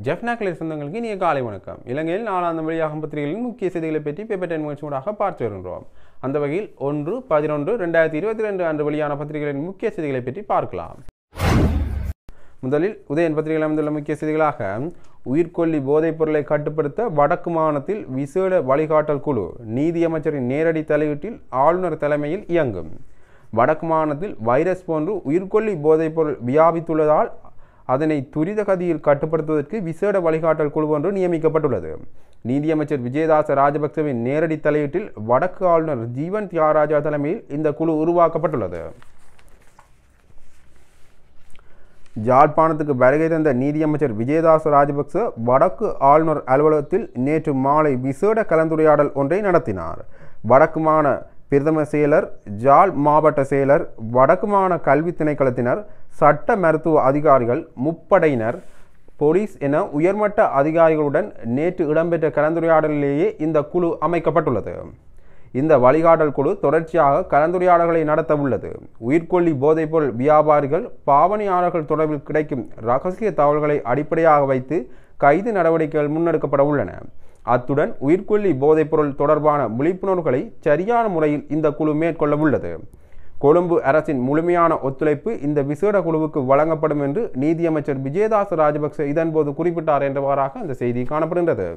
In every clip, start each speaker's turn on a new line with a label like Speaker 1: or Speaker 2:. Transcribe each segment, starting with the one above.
Speaker 1: ஜெஃப்னாக்லர் சொந்தங்களுக்கு இனிய காலை வணக்கம் இலங்கையில் நாளாந்தம் வெளியாகும் பத்திரிகைகளின் முக்கிய செய்திகளை பற்றி பேப்பர் டென் முயற்சியூடாக பார்த்து வருகின்றோம் அந்த வகையில் ஒன்று பதினொன்று ரெண்டாயிரத்தி இருபத்தி ரெண்டு அன்று வெளியான பத்திரிகைகளின் முக்கிய செய்திகளை பற்றி பார்க்கலாம் முதலில் உதயன் பத்திரிகையில் அமைந்துள்ள முக்கிய செய்திகளாக உயிர்கொல்லி போதைப் பொருளை கட்டுப்படுத்த வடக்கு மாநிலத்தில் விசேட வழிகாட்டல் குழு நீதியமைச்சரின் நேரடி தலையீட்டில் ஆளுநர் தலைமையில் இயங்கும் வடக்கு மாநிலத்தில் வைரஸ் போன்று உயிர்கொல்லி போதைப் பொருள் வியாபித்துள்ளதால் அதனை துரித கதியில் கட்டுப்படுத்துவதற்கு விசேட வழிகாட்டல் குழு ஒன்று நியமிக்கப்பட்டுள்ளது நீதியமைச்சர் விஜயதாச ராஜபக்சவின் நேரடி தலையீட்டில் வடக்கு ஆளுநர் ஜீவன் தியாகராஜா தலைமையில் இந்த குழு உருவாக்கப்பட்டுள்ளது யாழ்ப்பாணத்துக்கு வருகை தந்த நீதியமைச்சர் விஜயதாச ராஜபக்ச வடக்கு ஆளுநர் அலுவலகத்தில் நேற்று மாலை விசேட கலந்துரையாடல் ஒன்றை நடத்தினார் வடக்கு மாகாண பிரதம செயலர் ஜாழ் மாவட்ட செயலர் வடக்கு மாகாண கல்வி திணைக்களத்தினர் சட்ட மருத்துவ அதிகாரிகள் முப்படையினர் போலீஸ் என உயர்மட்ட அதிகாரிகளுடன் நேற்று இடம்பெற்ற கலந்துரையாடலிலேயே இந்த குழு அமைக்கப்பட்டுள்ளது இந்த வழிகாட்டல் குழு தொடர்ச்சியாக கலந்துரையாடல்களை நடத்த உள்ளது உயிர்கொல்லி போதைப்பொருள் வியாபாரிகள் பாவனையாளர்கள் தொடர்பில் கிடைக்கும் ரகசிய தகவல்களை அடிப்படையாக வைத்து கைது நடவடிக்கைகள் முன்னெடுக்கப்பட உள்ளன அத்துடன் உயிர்கொல்லி போதைப்பொருள் தொடர்பான விழிப்புணர்வுகளை சரியான முறையில் இந்த குழு மேற்கொள்ள உள்ளது கொழும்பு அரசின் முழுமையான ஒத்துழைப்பு இந்த விசேட குழுவுக்கு வழங்கப்படும் என்று நீதியமைச்சர் விஜயதாச ராஜபக்ச இதன்போது குறிப்பிட்டார் என்றவாறாக அந்த செய்தி காணப்படுகின்றது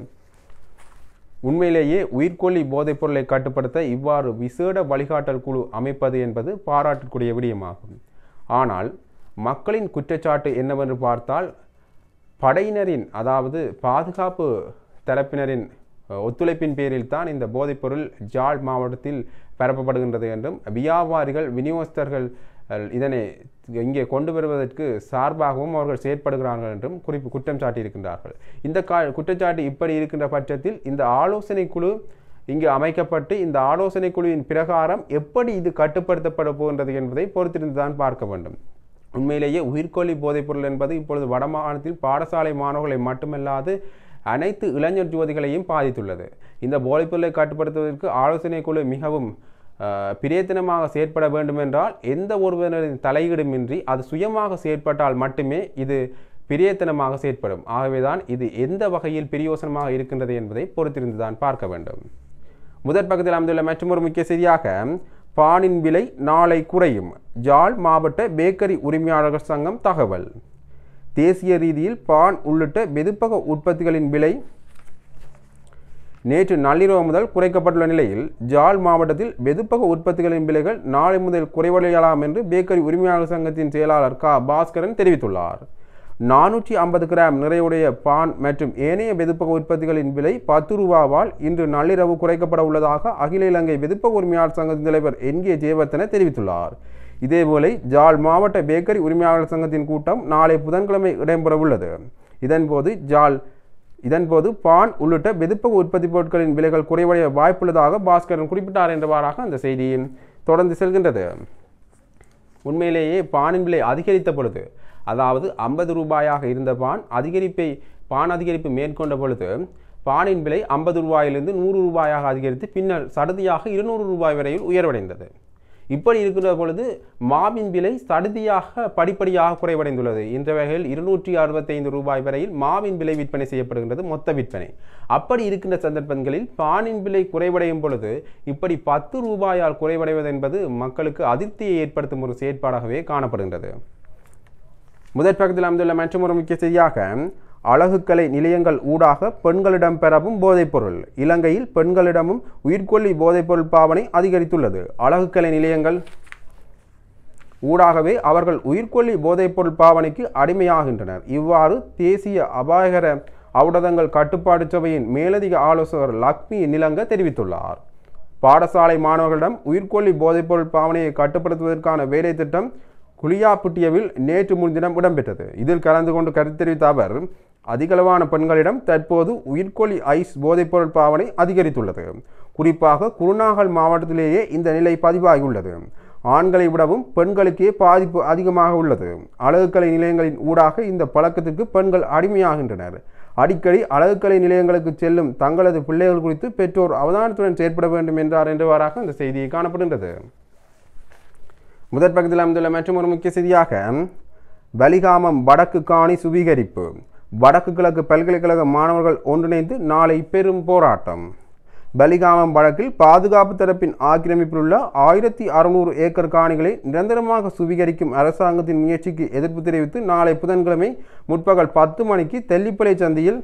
Speaker 1: உண்மையிலேயே உயிர்கொல்லி போதைப் பொருளை கட்டுப்படுத்த இவ்வாறு விசேட வழிகாட்டல் குழு அமைப்பது என்பது பாராட்டுக்குரிய விடயமாகும் ஆனால் மக்களின் குற்றச்சாட்டு என்னவென்று பார்த்தால் படையினரின் அதாவது பாதுகாப்பு தரப்பினரின் ஒத்துழைப்பின் பேரில் தான் இந்த போதைப்பொருள் ஜாழ் மாவட்டத்தில் பரப்பப்படுகின்றது என்றும் வியாபாரிகள் விநியோகஸ்தர்கள் இதனை இங்கே கொண்டு வருவதற்கு சார்பாகவும் அவர்கள் செயற்படுகிறார்கள் என்றும் குறிப்பு குற்றம் சாட்டியிருக்கின்றார்கள் இந்த கா குற்றச்சாட்டு இப்படி இருக்கின்ற பட்சத்தில் இந்த ஆலோசனை குழு இங்கு அமைக்கப்பட்டு இந்த ஆலோசனை குழுவின் பிரகாரம் எப்படி இது கட்டுப்படுத்தப்பட போகின்றது என்பதை பொறுத்திருந்து தான் பார்க்க வேண்டும் உண்மையிலேயே உயிர்கொல்லி போதைப்பொருள் என்பது இப்பொழுது வடமாகாணத்தில் பாடசாலை மாணவர்களை மட்டுமல்லாது அனைத்து இளைஞர் ஜோதிகளையும் பாதித்துள்ளது இந்த போதைப்பொருளை கட்டுப்படுத்துவதற்கு ஆலோசனை குழு மிகவும் பிரயத்தனமாக செயற்பட வேண்டுமென்றால் எந்த ஒருவரின் தலையீடுமின்றி அது சுயமாக செயற்பட்டால் மட்டுமே இது பிரயத்தனமாக செயற்படும் ஆகவேதான் இது எந்த வகையில் பிரியோசனமாக இருக்கின்றது என்பதை பொறுத்திருந்து தான் பார்க்க வேண்டும் முதற் பக்கத்தில் அமைந்துள்ள மற்றொரு முக்கிய செய்தியாக பானின் விலை நாளை குறையும் ஜாழ் மாவட்ட பேக்கரி உரிமையாளர்கள் சங்கம் தகவல் தேசிய ரீதியில் பான் உள்ளிட்ட வெதுப்பக உற்பத்திகளின் விலை நேற்று நள்ளிரவு முதல் குறைக்கப்பட்டுள்ள நிலையில் ஜாழ் மாவட்டத்தில் வெதுப்பக உற்பத்திகளின் விலைகள் நாளை முதல் குறைவடையலாம் என்று பேக்கரி உரிமையாளர் சங்கத்தின் செயலாளர் க பாஸ்கரன் தெரிவித்துள்ளார் நானூற்றி ஐம்பது கிராம் நிறையுடைய பான் மற்றும் ஏனைய வெதுப்பக உற்பத்திகளின் விலை பத்து ரூபாவால் இன்று நள்ளிரவு குறைக்கப்பட உள்ளதாக அகில இலங்கை வெதுப்பக உரிமையாளர் சங்கத்தின் தலைவர் என் கே ஜெயவர்த்தன தெரிவித்துள்ளார் இதேபோல ஜாழ் மாவட்ட பேக்கரி உரிமையாளர் சங்கத்தின் கூட்டம் நாளை புதன்கிழமை இடம்பெற உள்ளது இதன்போது ஜாழ் இதன்போது பான் உள்ளிட்ட வெதுப்பக உற்பத்தி பொருட்களின் விலைகள் குறைவடைய வாய்ப்புள்ளதாக பாஸ்கரன் குறிப்பிட்டார் என்றவாறாக அந்த செய்தியும் தொடர்ந்து செல்கின்றது உண்மையிலேயே பானின் விலை அதிகரித்த பொழுது அதாவது ஐம்பது ரூபாயாக இருந்த பான் அதிகரிப்பை பான் அதிகரிப்பு மேற்கொண்ட பொழுது பானின் விலை ஐம்பது ரூபாயிலிருந்து நூறு ரூபாயாக அதிகரித்து பின்னர் சடுதியாக இருநூறு ரூபாய் வரையில் உயர்வடைந்தது இப்படி இருக்கிற பொழுது மாவின் விலை சடுதியாக படிப்படியாக குறைவடைந்துள்ளது இந்த வகையில் இருநூற்றி அறுபத்தைந்து ரூபாய் வரையில் மாவின் விலை விற்பனை செய்யப்படுகின்றது மொத்த விற்பனை அப்படி இருக்கின்ற சந்தர்ப்பங்களில் பானின் விலை குறைவடையும் பொழுது இப்படி பத்து ரூபாயால் குறைவடைவது என்பது மக்களுக்கு அதிருப்தியை ஏற்படுத்தும் ஒரு செயற்பாடாகவே காணப்படுகின்றது முதற் பக்கத்தில் அமைந்துள்ள மற்றொரு முக்கிய செய்தியாக அழகுக்கலை நிலையங்கள் ஊடாக பெண்களிடம் பெறவும் போதைப்பொருள் இலங்கையில் பெண்களிடமும் உயிர்கொல்லி போதைப்பொருள் பாவனை அதிகரித்துள்ளது அழகுக்கலை நிலையங்கள் ஊடாகவே அவர்கள் உயிர்கொல்லி போதைப்பொருள் பாவனைக்கு அடிமையாகின்றனர் இவ்வாறு தேசிய அபாயகர ஔடதங்கள் கட்டுப்பாடு சபையின் மேலதிக ஆலோசகர் லக்ஷ்மி நிலங்க தெரிவித்துள்ளார் பாடசாலை மாணவர்களிடம் உயிர்கொல்லி போதைப்பொருள் பாவனையை கட்டுப்படுத்துவதற்கான வேலை திட்டம் குளியாப்புட்டியவில் நேற்று முன்தினம் இடம்பெற்றது இதில் கலந்து கொண்டு கருத்து தெரிவித்த அவர் அதிகளவான பெண்களிடம் தற்போது உயிர்கொல்லி ஐஸ் போதைப்பொருள் பாவனை அதிகரித்துள்ளது குறிப்பாக குருநாகல் மாவட்டத்திலேயே இந்த நிலை பதிவாகியுள்ளது ஆண்களை விடவும் பெண்களுக்கே பாதிப்பு அதிகமாக உள்ளது அழகுக்கலை நிலையங்களின் ஊடாக இந்த பழக்கத்திற்கு பெண்கள் அடிமையாகின்றனர் அடிக்கடி அழகுக்கலை நிலையங்களுக்கு செல்லும் தங்களது பிள்ளைகள் குறித்து பெற்றோர் அவதானத்துடன் செயற்பட வேண்டும் என்றார் என்றவாறாக இந்த செய்தி காணப்படுகின்றது முதற் பக்கத்தில் அமைந்துள்ள மற்றொரு முக்கிய செய்தியாக வலிகாமம் வடக்கு காணி சுவீகரிப்பு வடக்கு கிழக்கு பல்கலைக்கழக மாணவர்கள் ஒன்றிணைந்து நாளை பெரும் போராட்டம் பலிகாமம் வழக்கில் பாதுகாப்பு தரப்பின் ஆக்கிரமிப்பில் உள்ள ஆயிரத்தி அறுநூறு ஏக்கர் காணிகளை நிரந்தரமாக சுவீகரிக்கும் அரசாங்கத்தின் முயற்சிக்கு எதிர்ப்பு தெரிவித்து நாளை புதன்கிழமை முற்பகல் பத்து மணிக்கு தெல்லிப்பளை சந்தியில்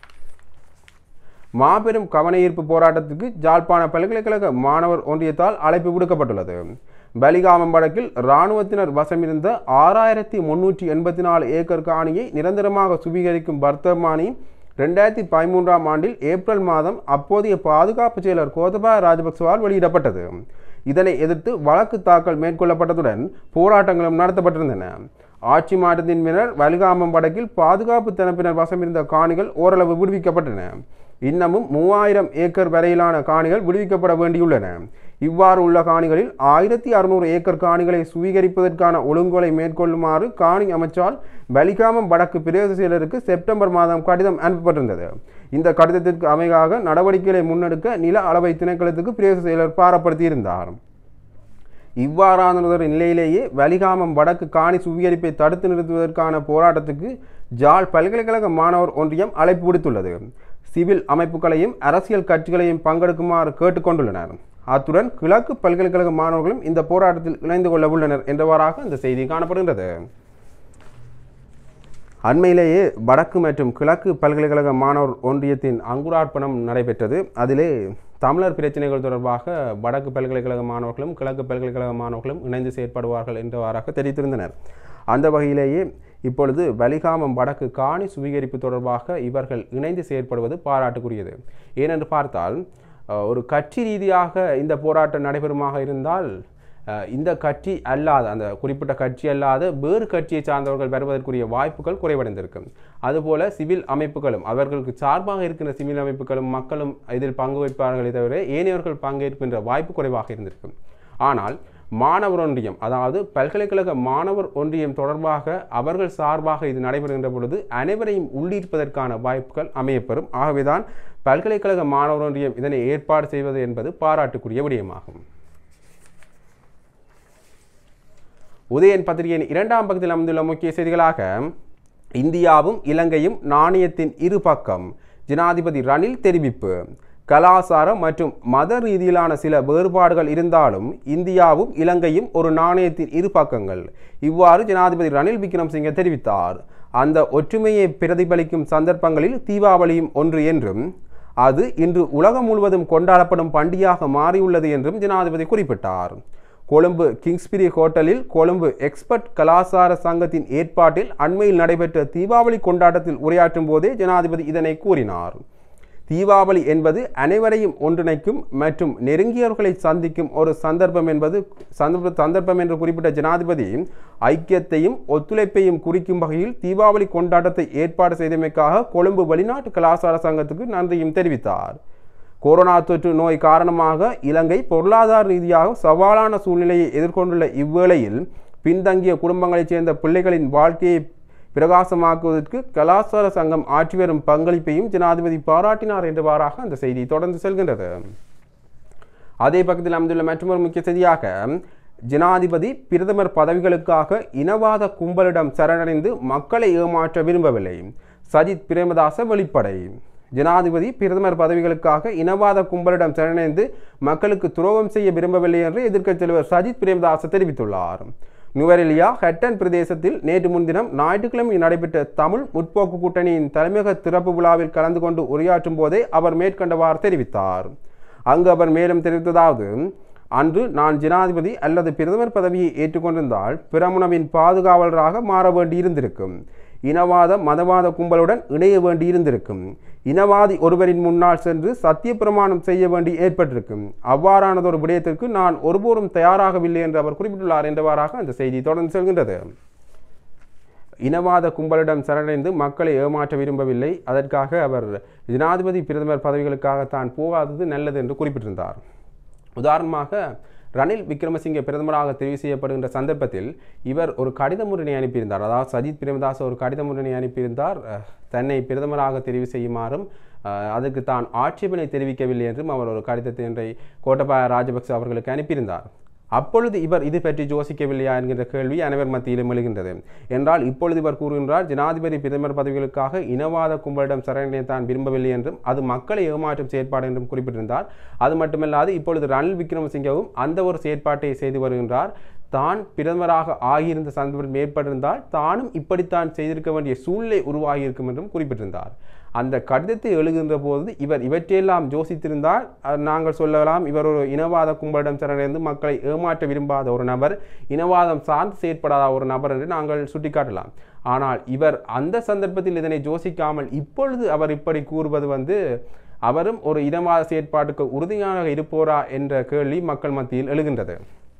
Speaker 1: மாபெரும் கவனஈர்ப்பு போராட்டத்துக்கு ஜாழ்ப்பாண பல்கலைக்கழக மாணவர் ஒன்றியத்தால் அழைப்பு விடுக்கப்பட்டுள்ளது பலிகாமம் வழக்கில் இராணுவத்தினர் வசமிருந்த ஆறாயிரத்தி முன்னூற்றி எண்பத்தி நாலு ஏக்கர் காணியை நிரந்தரமாக சுவீகரிக்கும் வர்த்தமானி ரெண்டாயிரத்தி பதிமூன்றாம் ஆண்டில் ஏப்ரல் மாதம் அப்போதைய பாதுகாப்பு செயலர் கோதபாய ராஜபக்சவால் வெளியிடப்பட்டது இதனை எதிர்த்து வழக்கு தாக்கல் மேற்கொள்ளப்பட்டதுடன் போராட்டங்களும் நடத்தப்பட்டிருந்தன ஆட்சி மாற்றத்தின் பின்னர் வலிகாமம் வடக்கில் பாதுகாப்பு தரப்பினர் வசமிருந்த காணிகள் ஓரளவு விடுவிக்கப்பட்டன இன்னமும் மூவாயிரம் ஏக்கர் வரையிலான காணிகள் விடுவிக்கப்பட வேண்டியுள்ளன இவ்வாறு உள்ள காணிகளில் ஆயிரத்தி அறுநூறு ஏக்கர் காணிகளை சுவீகரிப்பதற்கான ஒழுங்குகளை மேற்கொள்ளுமாறு காணி அமைச்சால் பலிகாமம் வடக்கு பிரதேச செயலருக்கு செப்டம்பர் மாதம் கடிதம் அனுப்பப்பட்டிருந்தது இந்த கடிதத்திற்கு அமையாக நடவடிக்கைகளை முன்னெடுக்க நில அளவை திணைக்களத்துக்கு பிரதேச செயலர் பாரப்படுத்தியிருந்தார் இவ்வாறானதொரு நிலையிலேயே வலிகாமம் வடக்கு காணி சுவீகரிப்பை தடுத்து நிறுத்துவதற்கான போராட்டத்துக்கு ஜாழ் பல்கலைக்கழக மாணவர் ஒன்றியம் அழைப்பு விடுத்துள்ளது சிவில் அமைப்புகளையும் அரசியல் கட்சிகளையும் பங்கெடுக்குமாறு கேட்டுக்கொண்டுள்ளனர் அத்துடன் கிழக்கு பல்கலைக்கழக மாணவர்களும் இந்த போராட்டத்தில் இணைந்து கொள்ள உள்ளனர் என்றவாறாக இந்த செய்தி காணப்படுகின்றது அண்மையிலேயே வடக்கு மற்றும் கிழக்கு பல்கலைக்கழக மாணவர் ஒன்றியத்தின் அங்குரார்ப்பணம் நடைபெற்றது அதிலே தமிழர் பிரச்சனைகள் தொடர்பாக வடக்கு பல்கலைக்கழக மாணவர்களும் கிழக்கு பல்கலைக்கழக மாணவர்களும் இணைந்து செயற்படுவார்கள் என்றவாறாக தெரிவித்திருந்தனர் அந்த வகையிலேயே இப்பொழுது வலிகாமம் வடக்கு காணி சுவீகரிப்பு தொடர்பாக இவர்கள் இணைந்து செயற்படுவது பாராட்டுக்குரியது ஏனென்று பார்த்தால் அஹ், ஒரு கட்சி ரீதியாக இந்த போராட்டம் நடைபெறுமாக இருந்தால் அஹ், இந்த கட்சி அல்லாத அந்த குறிப்பிட்ட கட்சி அல்லாத வேறு கட்சியை சார்ந்தவர்கள் வருவதற்குரிய வாய்ப்புகள் குறைவடைந்திருக்கும் அதுபோல சிவில் அமைப்புகளும் அவர்களுக்கு சார்பாக இருக்கின்ற சிவில் அமைப்புகளும் மக்களும் இதில் பங்கு வைப்பார்களே தவிர ஏனையவர்கள் பங்கேற்கின்ற வாய்ப்பு குறைவாக இருந்திருக்கும் ஆனால் மாணவர் ஒன்றியம் அதாவது பல்கலைக்கழக மாணவர் ஒன்றியம் தொடர்பாக அவர்கள் சார்பாக இது நடைபெறுகின்ற பொழுது அனைவரையும் உள்ளீர்ப்பதற்கான வாய்ப்புகள் அமையப்பெறும் ஆகவேதான் பல்கலைக்கழக மாணவர் ஒன்றியம் இதனை ஏற்பாடு செய்வது என்பது பாராட்டுக்குரிய விடயமாகும் உதயன் பத்திரிகையின் இரண்டாம் பக்கத்தில் அமைந்துள்ள முக்கிய செய்திகளாக இந்தியாவும் இலங்கையும் நாணயத்தின் இரு பக்கம் ஜனாதிபதி ரணில் தெரிவிப்பு கலாசாரம் மற்றும் மத ரீதியிலான சில வேறுபாடுகள் இருந்தாலும் இந்தியாவும் இலங்கையும் ஒரு நாணயத்தின் இரு பக்கங்கள் இவ்வாறு ஜனாதிபதி ரணில் விக்ரம்சிங்கே தெரிவித்தார் அந்த ஒற்றுமையை பிரதிபலிக்கும் சந்தர்ப்பங்களில் தீபாவளியும் ஒன்று என்றும் அது இன்று உலகம் முழுவதும் கொண்டாடப்படும் பண்டிகையாக மாறியுள்ளது என்றும் ஜனாதிபதி குறிப்பிட்டார் கொழும்பு கிங்ஸ்பிரி ஹோட்டலில் கொழும்பு எக்ஸ்பர்ட் கலாசார சங்கத்தின் ஏற்பாட்டில் அண்மையில் நடைபெற்ற தீபாவளி கொண்டாட்டத்தில் உரையாற்றும் போதே ஜனாதிபதி இதனை கூறினார் தீபாவளி என்பது அனைவரையும் ஒன்றிணைக்கும் மற்றும் நெருங்கியவர்களை சந்திக்கும் ஒரு சந்தர்ப்பம் என்பது சந்தர்ப்ப சந்தர்ப்பம் என்று குறிப்பிட்ட ஜனாதிபதி ஐக்கியத்தையும் ஒத்துழைப்பையும் குறிக்கும் வகையில் தீபாவளி கொண்டாட்டத்தை ஏற்பாடு செய்தமைக்காக கொழும்பு வெளிநாட்டு கலாச்சார சங்கத்துக்கு நன்றியும் தெரிவித்தார் கொரோனா தொற்று நோய் காரணமாக இலங்கை பொருளாதார ரீதியாக சவாலான சூழ்நிலையை எதிர்கொண்டுள்ள இவ்வேளையில் பின்தங்கிய குடும்பங்களைச் சேர்ந்த பிள்ளைகளின் வாழ்க்கையை பிரகாசமாக்குவதற்கு கலாச்சார சங்கம் ஆற்றி வரும் பங்களிப்பையும் ஜனாதிபதி பாராட்டினார் என்றவாறாக அந்த செய்தி தொடர்ந்து செல்கின்றது அதே பக்கத்தில் அமைந்துள்ள மற்றொரு முக்கிய செய்தியாக ஜனாதிபதி பிரதமர் பதவிகளுக்காக இனவாத கும்பலிடம் சரணடைந்து மக்களை ஏமாற்ற விரும்பவில்லை சஜித் பிரேமதாச வெளிப்படை ஜனாதிபதி பிரதமர் பதவிகளுக்காக இனவாத கும்பலிடம் சரணடைந்து மக்களுக்கு துரோகம் செய்ய விரும்பவில்லை என்று எதிர்க்கட்சித் தலைவர் சஜித் பிரேமதாச தெரிவித்துள்ளார் நுவரெலியா ஹட்டன் பிரதேசத்தில் நேற்று முன்தினம் ஞாயிற்றுக்கிழமை நடைபெற்ற தமிழ் முற்போக்கு கூட்டணியின் தலைமையக திறப்பு விழாவில் கலந்து கொண்டு உரையாற்றும் போதே அவர் மேற்கண்டவாறு தெரிவித்தார் அங்கு அவர் மேலும் தெரிவித்ததாவது அன்று நான் ஜனாதிபதி அல்லது பிரதமர் பதவியை ஏற்றுக்கொண்டிருந்தால் பிரமுனவின் பாதுகாவலராக மாற வேண்டியிருந்திருக்கும் இனவாத மதவாத கும்பலுடன் இணைய வேண்டியிருந்திருக்கும் இனவாதி ஒருவரின் முன்னால் சென்று சத்திய பிரமாணம் செய்ய வேண்டி ஏற்பட்டிருக்கும் அவ்வாறானதொரு விடயத்திற்கு நான் ஒருபோதும் தயாராகவில்லை என்று அவர் குறிப்பிட்டுள்ளார் என்றவாறாக அந்த செய்தி தொடர்ந்து செல்கின்றது இனவாத கும்பலிடம் சரணடைந்து மக்களை ஏமாற்ற விரும்பவில்லை அதற்காக அவர் ஜனாதிபதி பிரதமர் பதவிகளுக்காக தான் போகாதது நல்லது என்று குறிப்பிட்டிருந்தார் உதாரணமாக ரணில் விக்ரமசிங்கே பிரதமராக தெரிவு செய்யப்படுகின்ற சந்தர்ப்பத்தில் இவர் ஒரு கடித முறையை அனுப்பியிருந்தார் அதாவது சஜித் பிரேமதாஸ் ஒரு கடித முறையை அனுப்பியிருந்தார் அஹ், தன்னை பிரதமராக தெரிவு செய்யுமாறும் அஹ், அதற்கு தான் ஆட்சேபனை தெரிவிக்கவில்லை என்றும் அவர் ஒரு கடிதத்தை ஒன்றை கோட்டபாய ராஜபக்ச அவர்களுக்கு அனுப்பியிருந்தார் அப்பொழுது இவர் இது பற்றி யோசிக்கவில்லையா என்கின்ற கேள்வி அனைவர் மத்தியிலும் எழுகின்றது என்றால் இப்பொழுது இவர் கூறுகின்றார் ஜனாதிபதி பிரதமர் பதவிகளுக்காக இனவாத கும்பலிடம் சரணடைய தான் விரும்பவில்லை என்றும் அது மக்களை ஏமாற்றும் செயற்பாடு என்றும் குறிப்பிட்டிருந்தார் அது மட்டுமல்லாது இப்பொழுது ரணில் விக்ரமசிங்கவும் அந்த ஒரு செயற்பாட்டை செய்து வருகின்றார் தான் பிரதமராக ஆகியிருந்த சந்தர்ப்பம் ஏற்பட்டிருந்தால் தானும் இப்படித்தான் செய்திருக்க வேண்டிய சூழ்நிலை உருவாகியிருக்கும் என்றும் குறிப்பிட்டிருந்தார் அந்த கடிதத்தை எழுதுகின்ற போது இவர் இவற்றையெல்லாம் யோசித்திருந்தால் அஹ், நாங்கள் சொல்லலாம் இவர் ஒரு இனவாத கும்பலிடம் சரணடைந்து மக்களை ஏமாற்ற விரும்பாத ஒரு நபர் இனவாதம் சார்ந்து செயற்படாத ஒரு நபர் என்று நாங்கள் சுட்டிக்காட்டலாம் ஆனால் இவர் அந்த சந்தர்ப்பத்தில் இதனை யோசிக்காமல் இப்பொழுது அவர் இப்படி கூறுவது வந்து அவரும் ஒரு இனவாத செயற்பாட்டுக்கு உறுதியாக இருப்போரா என்ற கேள்வி மக்கள் மத்தியில் எழுகின்றது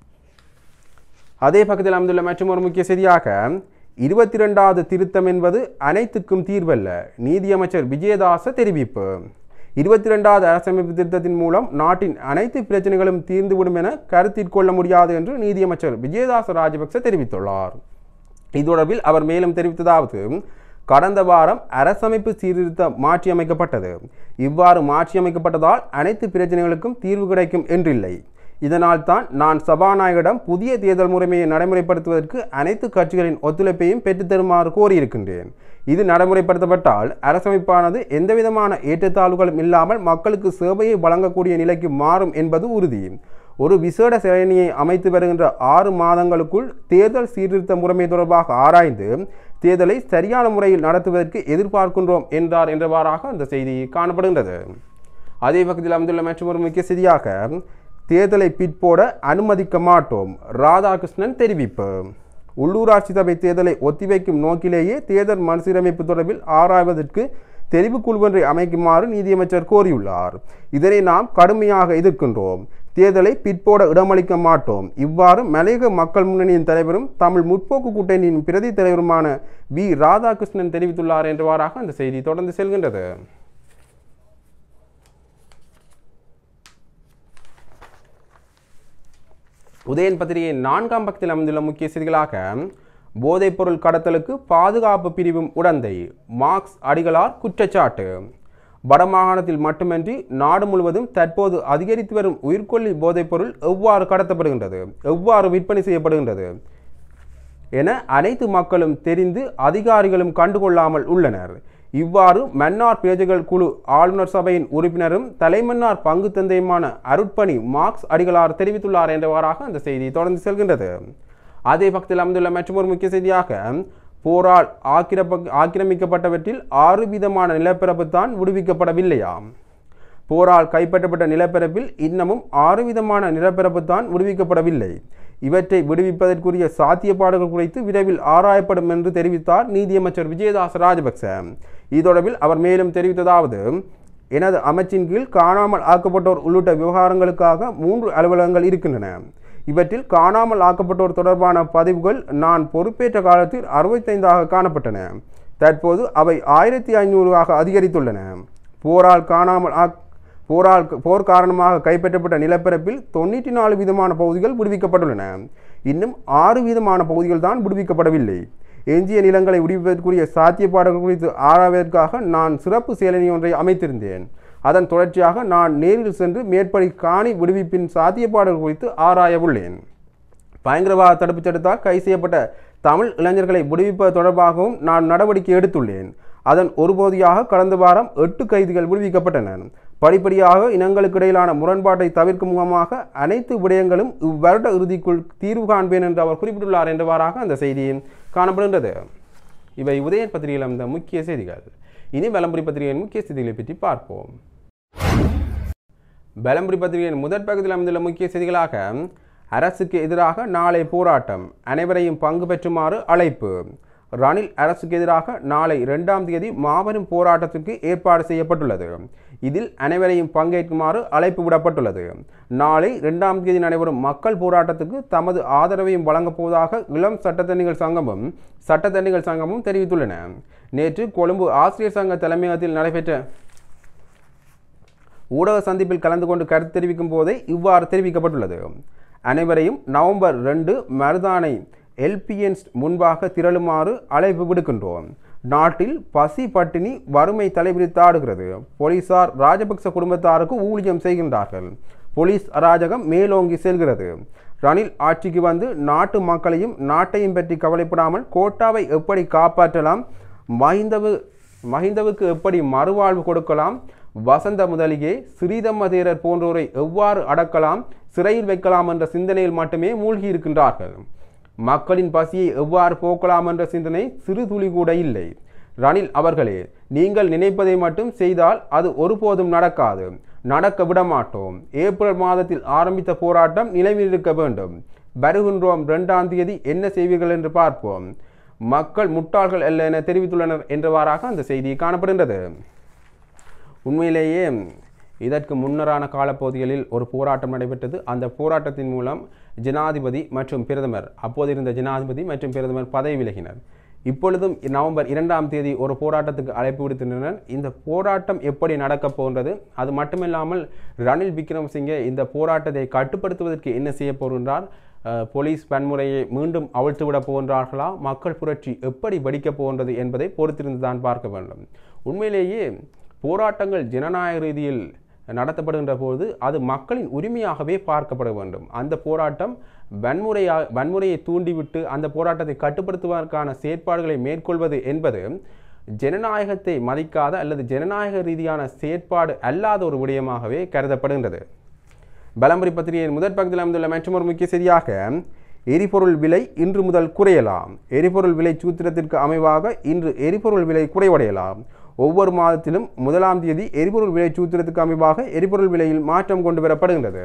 Speaker 1: அதே பக்கத்தில் அமைந்துள்ள மற்றும் ஒரு முக்கிய செய்தியாக இருபத்தி ரெண்டாவது திருத்தம் என்பது அனைத்துக்கும் தீர்வல்ல நீதியமைச்சர் விஜயதாச தெரிவிப்பு இருபத்தி ரெண்டாவது அரசமைப்பு திருத்தத்தின் மூலம் நாட்டின் அனைத்து பிரச்சனைகளும் தீர்ந்துவிடும் என கருத்தில் கொள்ள முடியாது என்று நீதியமைச்சர் விஜயதாச ராஜபக்ச தெரிவித்துள்ளார் இது தொடர்பில் அவர் மேலும் தெரிவித்ததாவது கடந்த வாரம் அரசமைப்பு சீர்திருத்தம் மாற்றியமைக்கப்பட்டது இவ்வாறு மாற்றியமைக்கப்பட்டதால் அனைத்து பிரச்சனைகளுக்கும் தீர்வு கிடைக்கும் என்றில்லை இதனால் தான் நான் சபாநாயகரிடம் புதிய தேர்தல் முறைமையை நடைமுறைப்படுத்துவதற்கு அனைத்து கட்சிகளின் ஒத்துழைப்பையும் பெற்றுத்தருமாறு கோரியிருக்கின்றேன் இது நடைமுறைப்படுத்தப்பட்டால் அரசமைப்பானது எந்தவிதமான ஏற்றத்தாழ்வுகளும் இல்லாமல் மக்களுக்கு சேவையை வழங்கக்கூடிய நிலைக்கு மாறும் என்பது உறுதி ஒரு விசேட செயலணியை அமைத்து வருகின்ற ஆறு மாதங்களுக்குள் தேர்தல் சீர்திருத்த முறைமை தொடர்பாக ஆராய்ந்து தேர்தலை சரியான முறையில் நடத்துவதற்கு எதிர்பார்க்கின்றோம் என்றார் என்றவாறாக அந்த செய்தி காணப்படுகின்றது அதே பக்கத்தில் அமைந்துள்ள மற்றும் ஒரு முக்கிய செய்தியாக தேர்தலை பிற்போட அனுமதிக்க மாட்டோம் ராதாகிருஷ்ணன் தெரிவிப்பு உள்ளூராட்சி சபை தேர்தலை ஒத்திவைக்கும் நோக்கிலேயே தேர்தல் மறுசீரமைப்பு தொடர்பில் ஆராய்வதற்கு தெரிவுக்குழு ஒன்றை அமைக்குமாறு நீதியமைச்சர் கோரியுள்ளார் இதனை நாம் கடுமையாக எதிர்க்கின்றோம் தேர்தலை பிற்போட இடமளிக்க மாட்டோம் இவ்வாறு மலையக மக்கள் முன்னணியின் தலைவரும் தமிழ் முற்போக்கு கூட்டணியின் பிரதி தலைவருமான வி ராதாகிருஷ்ணன் தெரிவித்துள்ளார் என்றவாறாக அந்த செய்தி தொடர்ந்து செல்கின்றது உதயன் பத்திரிகையின் நான்காம் பக்கத்தில் அமைந்துள்ள முக்கிய செய்திகளாக போதைப்பொருள் கடத்தலுக்கு பாதுகாப்பு பிரிவும் உடந்தை மார்க்ஸ் அடிகளார் குற்றச்சாட்டு வடமாகாணத்தில் மட்டுமின்றி நாடு முழுவதும் தற்போது அதிகரித்து வரும் உயிர்கொல்லி போதைப்பொருள் எவ்வாறு கடத்தப்படுகின்றது எவ்வாறு விற்பனை செய்யப்படுகின்றது என அனைத்து மக்களும் தெரிந்து அதிகாரிகளும் கண்டுகொள்ளாமல் உள்ளனர் இவ்வாறு மன்னார் பிரஜைகள் குழு ஆளுநர் சபையின் உறுப்பினரும் தலைமன்னார் பங்கு தந்தையுமான அருட்பணி மார்க்ஸ் அடிகளார் தெரிவித்துள்ளார் என்றவாறாக அந்த செய்தி தொடர்ந்து செல்கின்றது அதே பக்கத்தில் அமைந்துள்ள மற்றொரு முக்கிய செய்தியாக போரால் ஆக்கிரப்ப ஆக்கிரமிக்கப்பட்டவற்றில் ஆறு விதமான நிலப்பரப்பு தான் விடுவிக்கப்படவில்லையாம் போரால் கைப்பற்றப்பட்ட நிலப்பரப்பில் இன்னமும் ஆறு விதமான நிலப்பரப்பு தான் விடுவிக்கப்படவில்லை இவற்றை விடுவிப்பதற்குரிய சாத்தியப்பாடுகள் குறித்து விரைவில் ஆராயப்படும் என்று தெரிவித்தார் நீதியமைச்சர் விஜயதாச ராஜபக்ச இது தொடர்பில் அவர் மேலும் தெரிவித்ததாவது எனது அமைச்சின் கீழ் காணாமல் ஆக்கப்பட்டோர் உள்ளிட்ட விவகாரங்களுக்காக மூன்று அலுவலகங்கள் இருக்கின்றன இவற்றில் காணாமல் ஆக்கப்பட்டோர் தொடர்பான பதிவுகள் நான் பொறுப்பேற்ற காலத்தில் அறுபத்தைந்தாக காணப்பட்டன தற்போது அவை ஆயிரத்தி ஐநூறாக அதிகரித்துள்ளன போரால் காணாமல் ஆக் போரால் போர் காரணமாக கைப்பற்றப்பட்ட நிலப்பரப்பில் தொண்ணூற்றி நாலு விதமான பகுதிகள் விடுவிக்கப்பட்டுள்ளன இன்னும் ஆறு விதமான பகுதிகள் தான் விடுவிக்கப்படவில்லை எஞ்சிய நிலங்களை விடுவிப்பதற்குரிய சாத்தியப்பாடுகள் குறித்து ஆராய்வதற்காக நான் சிறப்பு செயலணி ஒன்றை அமைத்திருந்தேன் அதன் தொடர்ச்சியாக நான் நேரில் சென்று மேற்படி காணி விடுவிப்பின் சாத்தியப்பாடுகள் குறித்து ஆராய உள்ளேன் பயங்கரவாத தடுப்புச் சட்டத்தால் கைது செய்யப்பட்ட தமிழ் இளைஞர்களை விடுவிப்பது தொடர்பாகவும் நான் நடவடிக்கை எடுத்துள்ளேன் அதன் ஒரு பகுதியாக கடந்த வாரம் எட்டு கைதிகள் விடுவிக்கப்பட்டன படிப்படியாக இனங்களுக்கு இடையிலான முரண்பாட்டை தவிர்க்கும் முகமாக அனைத்து விடயங்களும் இவ்வருட இறுதிக்குள் தீர்வு காண்பேன் என்று அவர் குறிப்பிட்டுள்ளார் என்றவாறாக அந்த செய்தி காணப்படுகின்றது இவை உதயன் பத்திரிகையில் அமைந்த முக்கிய செய்திகள் இனி வலம்புரி பத்திரிகையின் முக்கிய செய்திகளை பற்றி பார்ப்போம் பலம்புரி பத்திரிகையின் முதற் பக்கத்தில் அமைந்துள்ள முக்கிய செய்திகளாக அரசுக்கு எதிராக நாளை போராட்டம் அனைவரையும் பங்கு பெற்றுமாறு அழைப்பு ரணில் அரசுக்கு எதிராக நாளை இரண்டாம் தேதி மாபெரும் போராட்டத்திற்கு ஏற்பாடு செய்யப்பட்டுள்ளது இதில் அனைவரையும் பங்கேற்குமாறு அழைப்பு விடப்பட்டுள்ளது நாளை இரண்டாம் தேதி நடைபெறும் மக்கள் போராட்டத்துக்கு தமது ஆதரவையும் வழங்கப் போவதாக இளம் சட்டத்தணிகள் சங்கமும் சட்டத்தணிகள் சங்கமும் தெரிவித்துள்ளன நேற்று கொழும்பு ஆசிரியர் சங்க தலைமையகத்தில் நடைபெற்ற ஊடக சந்திப்பில் கலந்து கொண்டு கருத்து தெரிவிக்கும் போதே இவ்வாறு தெரிவிக்கப்பட்டுள்ளது அனைவரையும் நவம்பர் ரெண்டு மருதானை எல்பிஎன்ஸ் முன்பாக திரளுமாறு அழைப்பு விடுக்கின்றோம் நாட்டில் பசி பட்டினி வறுமை தலைவிரித்தாடுகிறது போலீசார் ராஜபக்ச குடும்பத்தாருக்கு ஊழியம் செய்கின்றார்கள் போலீஸ் அராஜகம் மேலோங்கி செல்கிறது ரணில் ஆட்சிக்கு வந்து நாட்டு மக்களையும் நாட்டையும் பற்றி கவலைப்படாமல் கோட்டாவை எப்படி காப்பாற்றலாம் மஹிந்தவு மஹிந்தவுக்கு எப்படி மறுவாழ்வு கொடுக்கலாம் வசந்த முதலியே ஸ்ரீதம்ம தேரர் போன்றோரை எவ்வாறு அடக்கலாம் சிறையில் வைக்கலாம் என்ற சிந்தனையில் மட்டுமே மூழ்கி இருக்கின்றார்கள் மக்களின் பசியை எவ்வாறு போக்கலாம் என்ற சிந்தனை சிறு துளி கூட இல்லை ரணில் அவர்களே நீங்கள் நினைப்பதை மட்டும் செய்தால் அது ஒருபோதும் நடக்காது நடக்க விட மாட்டோம் ஏப்ரல் மாதத்தில் ஆரம்பித்த போராட்டம் நிலைவில் இருக்க வேண்டும் வருகின்றோம் இரண்டாம் தேதி என்ன செய்வீர்கள் என்று பார்ப்போம் மக்கள் முட்டாள்கள் அல்ல என தெரிவித்துள்ளனர் என்றவாறாக அந்த செய்தி காணப்படுகின்றது உண்மையிலேயே இதற்கு முன்னரான காலப்பகுதிகளில் ஒரு போராட்டம் நடைபெற்றது அந்த போராட்டத்தின் மூலம் ஜனாதிபதி மற்றும் பிரதமர் அப்போது இருந்த ஜனாதிபதி மற்றும் பிரதமர் பதவி விலகினர் இப்பொழுதும் நவம்பர் இரண்டாம் தேதி ஒரு போராட்டத்துக்கு அழைப்பு விடுத்திருந்தனர் இந்த போராட்டம் எப்படி நடக்கப் போகின்றது அது மட்டுமில்லாமல் ரணில் விக்ரமசிங்கே இந்த போராட்டத்தை கட்டுப்படுத்துவதற்கு என்ன செய்ய போகின்றார் அஹ், போலீஸ் வன்முறையை மீண்டும் அவிழ்த்து விட போகின்றார்களா மக்கள் புரட்சி எப்படி வெடிக்கப் போகின்றது என்பதை பொறுத்திருந்து தான் பார்க்க வேண்டும் உண்மையிலேயே போராட்டங்கள் ஜனநாயக ரீதியில் நடத்தப்படுகின்ற போது அது மக்களின் உரிமையாகவே பார்க்கப்பட வேண்டும் அந்த போராட்டம் வன்முறையா வன்முறையை தூண்டிவிட்டு அந்த போராட்டத்தை கட்டுப்படுத்துவதற்கான செயற்பாடுகளை மேற்கொள்வது என்பது ஜனநாயகத்தை மதிக்காத அல்லது ஜனநாயக ரீதியான செயற்பாடு அல்லாத ஒரு விடயமாகவே கருதப்படுகின்றது பலம்பரி பத்திரிகையின் முதற் பக்கத்தில் அமைந்துள்ள மற்றொரு முக்கிய செய்தியாக எரிபொருள் விலை இன்று முதல் குறையலாம் எரிபொருள் விலை சூத்திரத்திற்கு அமைவாக இன்று எரிபொருள் விலை குறைவடையலாம் ஒவ்வொரு மாதத்திலும் முதலாம் தேதி எரிபொருள் விலை சூத்திரத்துக்கு அமைவாக எரிபொருள் விலையில் மாற்றம் கொண்டு வரப்படுகின்றது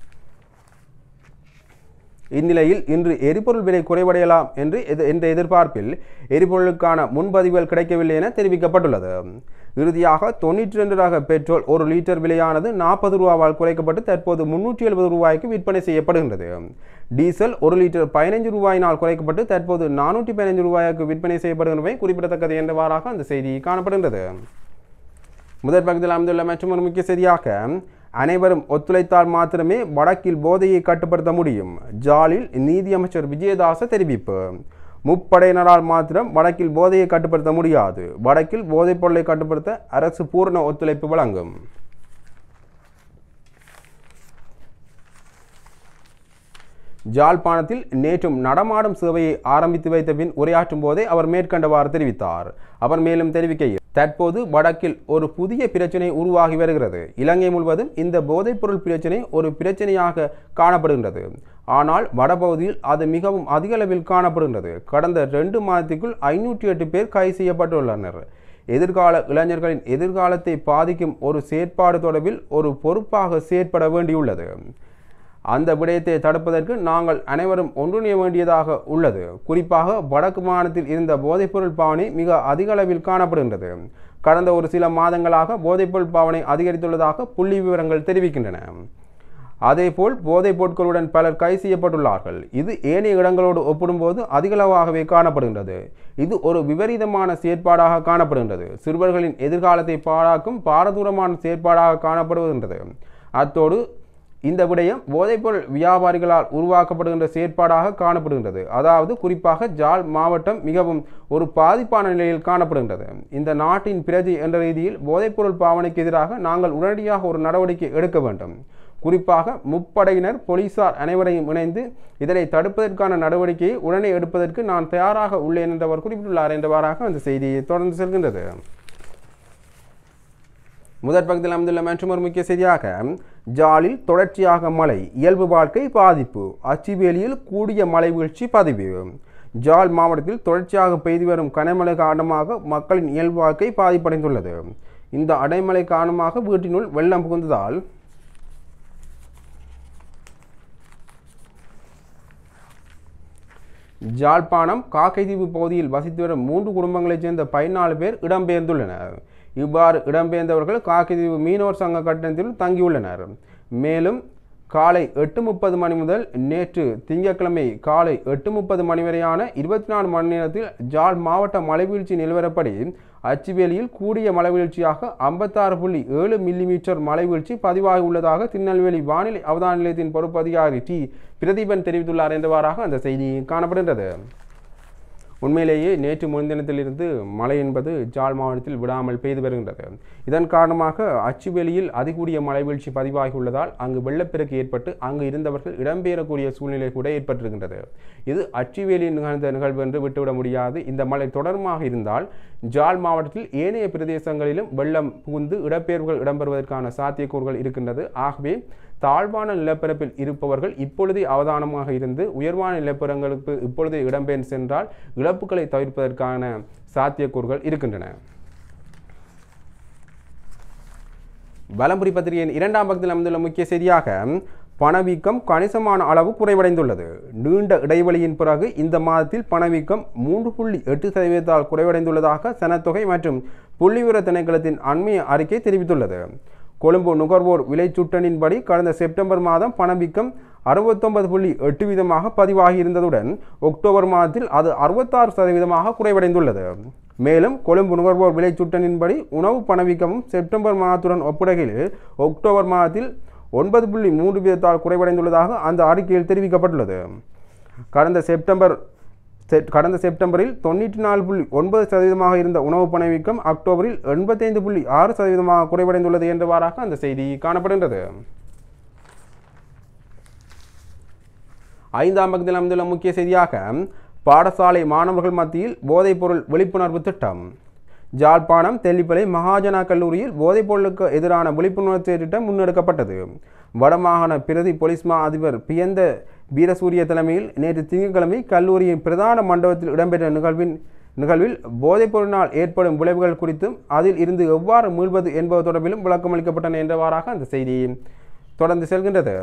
Speaker 1: இந்நிலையில் இன்று எரிபொருள் விலை குறைவடையலாம் என்று எது- என்ற எதிர்பார்ப்பில் எரிபொருளுக்கான முன்பதிவுகள் கிடைக்கவில்லை என தெரிவிக்கப்பட்டுள்ளது இறுதியாக தொண்ணூற்றி ரெண்டு ரக பெட்ரோல் ஒரு லிட்டர் விலையானது நாற்பது ரூபாவால் குறைக்கப்பட்டு தற்போது முன்னூற்றி எழுபது ரூபாய்க்கு விற்பனை செய்யப்படுகின்றது டீசல் ஒரு லிட்டர் பதினைஞ்சு ரூபாயினால் குறைக்கப்பட்டு தற்போது நானூற்றி பதினைஞ்சு ரூபாய்க்கு விற்பனை செய்யப்படுகின்றவை குறிப்பிடத்தக்கது என்றவாறாக அந்த செய்தி காணப்படுகின்றது முதற் பக்கத்தில் அமைந்துள்ள மற்றொரு முக்கிய செய்தியாக அனைவரும் ஒத்துழைத்தால் மாத்திரமே வடக்கில் போதையை கட்டுப்படுத்த முடியும் ஜாலில் நீதியமைச்சர் விஜயதாச தெரிவிப்பு முப்படையினரால் மாத்திரம் வடக்கில் போதையை கட்டுப்படுத்த முடியாது வடக்கில் போதைப் பொருளை கட்டுப்படுத்த அரசு பூரண ஒத்துழைப்பு வழங்கும் ஜாழ்ப்பாணத்தில் நேற்றும் நடமாடும் சேவையை ஆரம்பித்து வைத்த பின் உரையாற்றும் போதே அவர் மேற்கண்டவாறு தெரிவித்தார் அவர் மேலும் தெரிவிக்கையில் தற்போது வடக்கில் ஒரு புதிய பிரச்சனை உருவாகி வருகிறது இலங்கை முழுவதும் இந்த போதைப்பொருள் பிரச்சனை ஒரு பிரச்சனையாக காணப்படுகின்றது ஆனால் வடபகுதியில் அது மிகவும் அதிக அளவில் காணப்படுகின்றது கடந்த ரெண்டு மாதத்துக்குள் ஐநூற்றி எட்டு பேர் கைது செய்யப்பட்டுள்ளனர் எதிர்கால இளைஞர்களின் எதிர்காலத்தை பாதிக்கும் ஒரு செயற்பாடு தொடர்பில் ஒரு பொறுப்பாக செயற்பட வேண்டியுள்ளது அந்த விடயத்தை தடுப்பதற்கு நாங்கள் அனைவரும் ஒன்றிணைய வேண்டியதாக உள்ளது குறிப்பாக வடக்கு மாநிலத்தில் இருந்த போதைப்பொருள் பாவனை மிக அதிக அளவில் காணப்படுகின்றது கடந்த ஒரு சில மாதங்களாக போதைப்பொருள் பாவனை அதிகரித்துள்ளதாக புள்ளி விவரங்கள் தெரிவிக்கின்றன அதேபோல் போதைப் பொருட்களுடன் பலர் கைது செய்யப்பட்டுள்ளார்கள் இது ஏனைய இடங்களோடு ஒப்பிடும்போது அதிகளவாகவே காணப்படுகின்றது இது ஒரு விபரீதமான செயற்பாடாக காணப்படுகின்றது சிறுவர்களின் எதிர்காலத்தை பாழாக்கும் பாரதூரமான செயற்பாடாக காணப்படுகின்றது அத்தோடு இந்த விடயம் போதைப்பொருள் வியாபாரிகளால் உருவாக்கப்படுகின்ற செயற்பாடாக காணப்படுகின்றது அதாவது குறிப்பாக ஜாழ் மாவட்டம் மிகவும் ஒரு பாதிப்பான நிலையில் காணப்படுகின்றது இந்த நாட்டின் பிரஜை என்ற ரீதியில் போதைப்பொருள் பாவனைக்கு எதிராக நாங்கள் உடனடியாக ஒரு நடவடிக்கை எடுக்க வேண்டும் குறிப்பாக முப்படையினர் போலீசார் அனைவரையும் இணைந்து இதனை தடுப்பதற்கான நடவடிக்கையை உடனே எடுப்பதற்கு நான் தயாராக உள்ளேன் என்றவர் குறிப்பிட்டுள்ளார் என்றவாறாக அந்த செய்தி தொடர்ந்து செல்கின்றது முதற் பக்கத்தில் அமைந்துள்ள மற்றொரு முக்கிய செய்தியாக ஜாலில் தொடர்ச்சியாக மழை இயல்பு வாழ்க்கை பாதிப்பு அச்சிவேலியில் கூடிய மழை வீழ்ச்சி பதிவு ஜால் மாவட்டத்தில் தொடர்ச்சியாக பெய்து வரும் கனமழை காரணமாக மக்களின் இயல்பு வாழ்க்கை பாதிப்படைந்துள்ளது இந்த அடைமழை காரணமாக வீட்டினுள் வெள்ளம் புகுந்ததால் ஜாழ்ப்பாணம் காக்கைதீவு பகுதியில் வசித்து வரும் மூன்று குடும்பங்களைச் சேர்ந்த பதினாலு பேர் இடம்பெயர்ந்துள்ளனர் இவ்வாறு இடம்பெயர்ந்தவர்கள் காக்கைதீவு மீனவர் சங்க கட்டணத்தில் தங்கியுள்ளனர் மேலும் காலை எட்டு முப்பது மணி முதல் நேற்று திங்கட்கிழமை காலை எட்டு முப்பது மணி வரையான இருபத்தி நாலு மணி நேரத்தில் ஜாழ் மாவட்ட மழைவீழ்ச்சி நிலவரப்படி அச்சுவேலியில் கூடிய மழைவீழ்ச்சியாக ஐம்பத்தாறு புள்ளி ஏழு மில்லிமீட்டர் மழைவீழ்ச்சி பதிவாகி உள்ளதாக திருநெல்வேலி வானிலை அவதான நிலையத்தின் பொறுப்பு அதிகாரி டி பிரதீபன் தெரிவித்துள்ளார் என்றவாறாக அந்த செய்தி காணப்படுகின்றது உண்மையிலேயே நேற்று முன்தினத்திலிருந்து மழை என்பது ஜாழ் மாவட்டத்தில் விடாமல் பெய்து வருகின்றது இதன் காரணமாக அச்சுவேலியில் அதிகூடிய மழை வீழ்ச்சி பதிவாகியுள்ளதால் அங்கு வெள்ளப்பெருக்கு ஏற்பட்டு அங்கு இருந்தவர்கள் இடம்பெயரக்கூடிய சூழ்நிலை கூட ஏற்பட்டிருக்கின்றது இது அச்சுவேலியில் நிகழ்ந்த நிகழ்வு என்று விட்டுவிட முடியாது இந்த மழை தொடர்மாக இருந்தால் ஜாழ் மாவட்டத்தில் ஏனைய பிரதேசங்களிலும் வெள்ளம் புகுந்து இடப்பெயர்வுகள் இடம்பெறுவதற்கான சாத்தியக்கூறுகள் இருக்கின்றது ஆகவே தாழ்வான நிலப்பரப்பில் இருப்பவர்கள் இப்பொழுதே அவதானமாக இருந்து உயர்வான நிலப்பரங்களுக்கு இப்பொழுதே இடம்பெயர்ந்து சென்றால் இழப்புகளை தவிர்ப்பதற்கான சாத்தியக்கூறுகள் இருக்கின்றன வலம்புரி பத்திரிகையின் இரண்டாம் பக்கத்தில் அமைந்துள்ள முக்கிய செய்தியாக பணவீக்கம் கணிசமான அளவு குறைவடைந்துள்ளது நீண்ட இடைவெளியின் பிறகு இந்த மாதத்தில் பணவீக்கம் மூன்று புள்ளி எட்டு சதவீதத்தால் குறைவடைந்துள்ளதாக சனத்தொகை மற்றும் புள்ளிவிவர திணைக்களத்தின் அண்மைய அறிக்கை தெரிவித்துள்ளது கொழும்பு நுகர்வோர் விலை சுட்டனின்படி கடந்த செப்டம்பர் மாதம் பணவீக்கம் அறுபத்தொன்பது புள்ளி எட்டு வீதமாக பதிவாகி இருந்ததுடன் அக்டோபர் மாதத்தில் அது அறுபத்தாறு சதவீதமாக குறைவடைந்துள்ளது மேலும் கொழும்பு நுகர்வோர் விலை சுட்டனின்படி உணவு பணவீக்கமும் செப்டம்பர் மாதத்துடன் ஒப்பிடுகையில் அக்டோபர் மாதத்தில் ஒன்பது புள்ளி மூன்று வீதத்தால் குறைவடைந்துள்ளதாக அந்த அறிக்கையில் தெரிவிக்கப்பட்டுள்ளது கடந்த செப்டம்பர் செப்- கடந்த செப்டம்பரில் தொண்ணூற்றி நாலு புள்ளி ஒன்பது சதவீதமாக இருந்த உணவு பணவீக்கம் அக்டோபரில் எண்பத்தைந்து புள்ளி ஆறு சதவீதமாக குறைவடைந்துள்ளது என்றவாறாக அந்த செய்தி காணப்படுகின்றது ஐந்தாம் பக்கத்தில் அமைந்துள்ள முக்கிய செய்தியாக பாடசாலை மாணவர்கள் மத்தியில் போதைப்பொருள் விழிப்புணர்வு திட்டம் ஜாழ்ப்பாணம் தெல்லிப்பளை மகாஜனா கல்லூரியில் போதைப்பொருளுக்கு எதிரான விழிப்புணர்வு திட்டம் முன்னெடுக்கப்பட்டது வடமாகாண பிரதி போலீஸ் மா அதிபர் பியந்த வீரசூரிய தலைமையில் நேற்று திங்கட்கிழமை கல்லூரியின் பிரதான மண்டபத்தில் இடம்பெற்ற நிகழ்வின் நிகழ்வில் போதைப்பொருளினால் ஏற்படும் விளைவுகள் குறித்தும் அதில் இருந்து எவ்வாறு மீள்வது என்பது தொடர்பிலும் விளக்கமளிக்கப்பட்டன என்றவாறாக அந்த செய்தி தொடர்ந்து செல்கின்றது